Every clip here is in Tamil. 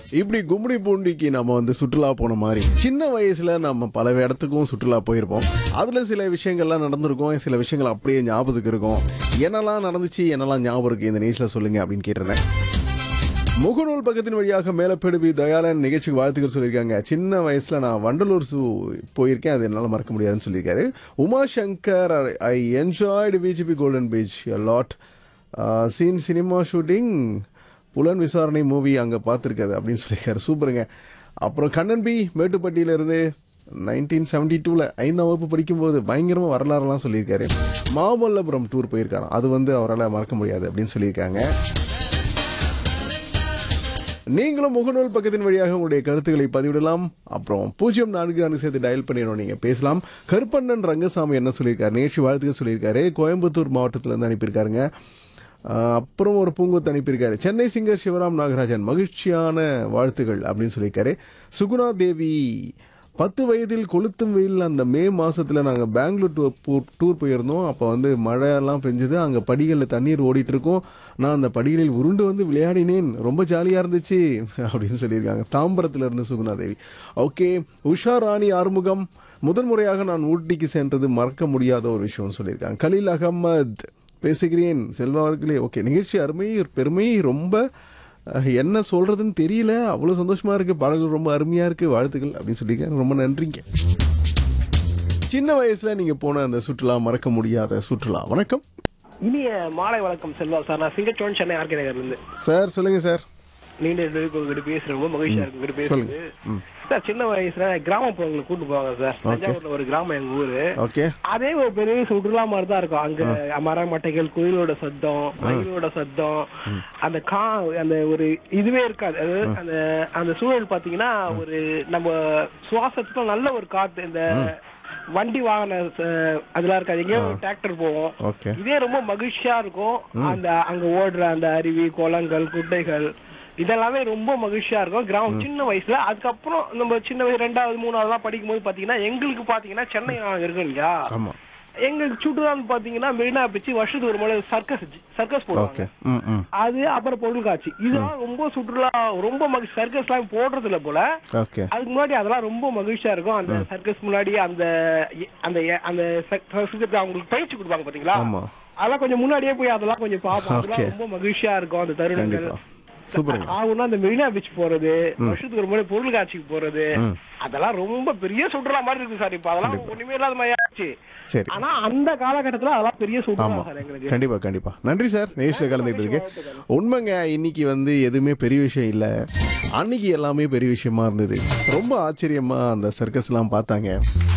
இப்படி கும்மிடி பூண்டிக்கு நம்ம வந்து சுற்றுலா போன மாதிரி சின்ன வயசுல நம்ம பல இடத்துக்கும் சுற்றுலா போயிருப்போம் அதுல சில விஷயங்கள்லாம் நடந்திருக்கும் சில விஷயங்கள் அப்படியே ஞாபகத்துக்கு இருக்கும் என்னெல்லாம் நடந்துச்சு என்னெல்லாம் ஞாபகம் இருக்கு இந்த நியூஸ்ல சொல்லுங்க அப்படின்னு கேட்டிருந்தேன் முகநூல் பக்கத்தின் வழியாக மேலப்படுவி தயாளன் நிகழ்ச்சிக்கு வாழ்த்துக்கள் சொல்லியிருக்காங்க சின்ன வயசுல நான் வண்டலூர் ஜூ போயிருக்கேன் அது என்னால் மறக்க முடியாதுன்னு சொல்லியிருக்காரு Uma Shankar I enjoyed BGP golden beach lot scene cinema shooting Pulan Visaranai movie அங்கே பார்த்துருக்காது அப்படின்னு சொல்லியிருக்காரு சூப்பருங்க அப்புறம் கண்ணன் பி மேட்டுப்பட்டியிலிருந்து நைன்டீன் செவன்டி டூவில் ஐந்தாம் வகுப்பு படிக்கும்போது பயங்கரமாக வரலாறுலாம் சொல்லியிருக்காரு மாமல்லபுரம் டூர் போயிருக்காராம் அது வந்து அவரால் மறக்க முடியாது அப்படின்னு சொல்லியிருக்காங்க நீங்களும் முகநூல் பக்கத்தின் வழியாக உங்களுடைய கருத்துக்களை பதிவிடலாம் அப்புறம் பூஜ்ஜியம் நான்கு நான்கு சேர்த்து டயல் பண்ணிடணும் நீங்க பேசலாம் கருப்பண்ணன் ரங்கசாமி என்ன சொல்லியிருக்காரு நேற்று வாழ்த்துக்கள் சொல்லியிருக்காரு கோயம்புத்தூர் மாவட்டத்துல இருந்து அனுப்பியிருக்காருங்க ஆஹ் அப்புறம் ஒரு பூங்கொத்து அனுப்பியிருக்காரு சென்னை சிங்கர் சிவராம் நாகராஜன் மகிழ்ச்சியான வாழ்த்துகள் அப்படின்னு சொல்லியிருக்காரு சுகுணா தேவி பத்து வயதில் கொளுத்தும் வெயில் அந்த மே மாசத்துல நாங்க பெங்களூர் டூர் போ- டூர் போயிருந்தோம் அப்போ வந்து மழையெல்லாம் பெஞ்சது அங்க படிகளில் தண்ணீர் ஓடிட்டு இருக்கும் நான் அந்த படிகளில் உருண்டு வந்து விளையாடினேன் ரொம்ப ஜாலியா இருந்துச்சு அப்படின்னு சொல்லியிருக்காங்க தாம்பரத்துல இருந்து சுகுணா தேவி ஓகே உஷா ராணி ஆறுமுகம் முதன் முறையாக நான் ஊட்டிக்கு சென்றது மறக்க முடியாத ஒரு விஷயம் சொல்லியிருக்காங்க கலீல் அகமது பேசுகிறேன் செல்வா அவர்களே ஓகே நிகழ்ச்சி அருமை ஒரு பெருமை ரொம்ப அஹ், என்ன சொல்றதுன்னு தெரியல அவ்வளவு சந்தோஷமா இருக்கு பாடல்கள் ரொம்ப அருமையா இருக்கு வாழ்த்துக்கள் அப்படின்னு சொல்லியிருக்காங்க ரொம்ப நன்றிங்க சின்ன வயசுல நீங்க போன அந்த சுற்றுலா மறக்க முடியாத சுற்றுலா வணக்கம் இனிய மாலை வணக்கம் செல்வா சார் நான் சிங்கச்சோன் சென்னை ஆர்கே நகர்ல இருந்து சார் சொல்லுங்க சார் நீண்ட நெடுக்கு உங்ககிட்ட பேசுறேன் ரொம்ப மகிழ்ச்சியா இருக்கு உங்ககிட்ட பேசுறது ம். சார் சின்ன வயசுல கிராமப்புறங்களுக்கு கூட்டு போவாங்க சார் தஞ்சாவூர்ல ஒரு கிராமம் எங்க ஊரு ஓகே அதே ஒரு பெரிய சுற்றுலா மாதிரி தான் இருக்கும் அங்க மரமட்டைகள் குயிலோட சத்தம் மயிலோட சத்தம் அந்த கா அந்த ஒரு இதுவே இருக்காது அது அந்த அந்த சூழல் பாத்தீங்கன்னா ஒரு நம்ம சுவாசத்துக்கும் நல்ல ஒரு காத்து இந்த வண்டி வாகன ச- அதெல்லாம் இருக்காது எங்கேயோ டிராக்டர் போவோம் ஓகே இதே ரொம்ப மகிழ்ச்சியா இருக்கும் அந்த அங்க ஓடுற அந்த அருவி குளங்கள் குட்டைகள் இதெல்லாமே ரொம்ப மகிழ்ச்சியா இருக்கும் கிராமம் சின்ன வயசுல அதுக்கப்புறம் நம்ம சின்ன வயசு ரெண்டாவது மூணாவதுலாம் படிக்கும்போது பாத்தீங்கன்னா எங்களுக்கு பாத்தீங்கன்னா சென்னை நாங்க இருக்கோம் இல்லையா ஆமா எங்களுக்கு சுற்றுலான்னு பாத்தீங்கன்னா மெரினா பிச்சு வருஷத்துக்கு ஒரு முறை சர்க்கஸ் சர்க்கஸ் ஓகே போடுவாங்க ம் ம் அது அப்புறம் பொருட்காட்சி இதெல்லாம் ரொம்ப சுற்றுலா ரொம்ப மகிழ்ச்சி சர்க்கஸ் எல்லாம் போடுறது இல்ல போல ஓகே அதுக்கு முன்னாடி அதெல்லாம் ரொம்ப மகிழ்ச்சியா இருக்கும் அந்த சர்க்கஸ் முன்னாடி அந்த அந்த அந்த சர்க்கஸ் அவங்களுக்கு பயிற்சி கொடுப்பாங்க பாத்தீங்களா ஆமா அதெல்லாம் கொஞ்சம் முன்னாடியே போய் அதெல்லாம் கொஞ்சம் பார்ப்போம் Okay. அதெல்லாம் ரொம்ப மகிழ்ச்சியா இருக்கும் அந்த தருணங்கள் கண்டிப்பா சூப்பருங்க ஆகும்னா அந்த மெரினா பீச் போறது வருஷத்துக்கு ஒரு முறை பொருள் காட்சிக்கு போறது அதெல்லாம் ரொம்ப பெரிய சுற்றுலா மாதிரி இருக்கு சார் இப்ப அதெல்லாம் ஒண்ணுமே இல்லாத மாதிரி ஆச்சு சரி ஆனா அந்த காலகட்டத்துல அதெல்லாம் பெரிய சுற்றுலா ஆமா சார் எங்களுக்கு கண்டிப்பா கண்டிப்பா நன்றி சார் நேஷில் கலந்துக்கிட்டதுக்கு உண்மைங்க இன்னைக்கு வந்து எதுவுமே பெரிய விஷயம் இல்ல அன்னைக்கு எல்லாமே பெரிய விஷயமா இருந்தது ரொம்ப ஆச்சரியமா அந்த சர்க்கஸ்லாம் பார்த்தாங்க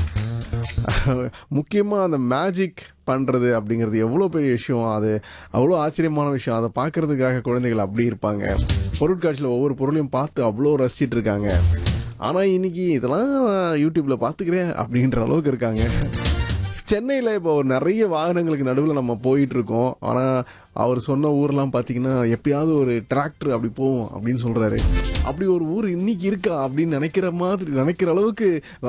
முக்கியமா அந்த மேஜிக் பண்றது அப்படிங்கிறது எவ்வளோ பெரிய விஷயம் அது அவ்வளோ ஆச்சரியமான விஷயம் அதை பார்க்கறதுக்காக குழந்தைகள் அப்படி இருப்பாங்க பொருட்காட்சியில் ஒவ்வொரு பொருளையும் பார்த்து அவ்வளோ ரசிச்சிட்டு இருக்காங்க ஆனால் இன்னைக்கு இதெல்லாம் யூடியூப்ல பார்த்துக்கிறேன் அப்படின்ற அளவுக்கு இருக்காங்க சென்னையில் இப்போ நிறைய வாகனங்களுக்கு நடுவில் நம்ம போயிட்டு இருக்கோம் ஆனால் அவர் சொன்ன ஊர்லாம் பார்த்தீங்கன்னா எப்பயாவது ஒரு டிராக்டர் அப்படி போவோம் அப்படின்னு சொல்றாரு அப்படி ஒரு ஊர் இன்னைக்கு இருக்கா அப்படின்னு நினைக்கிற மாதிரி நினைக்கிற அளவுக்கு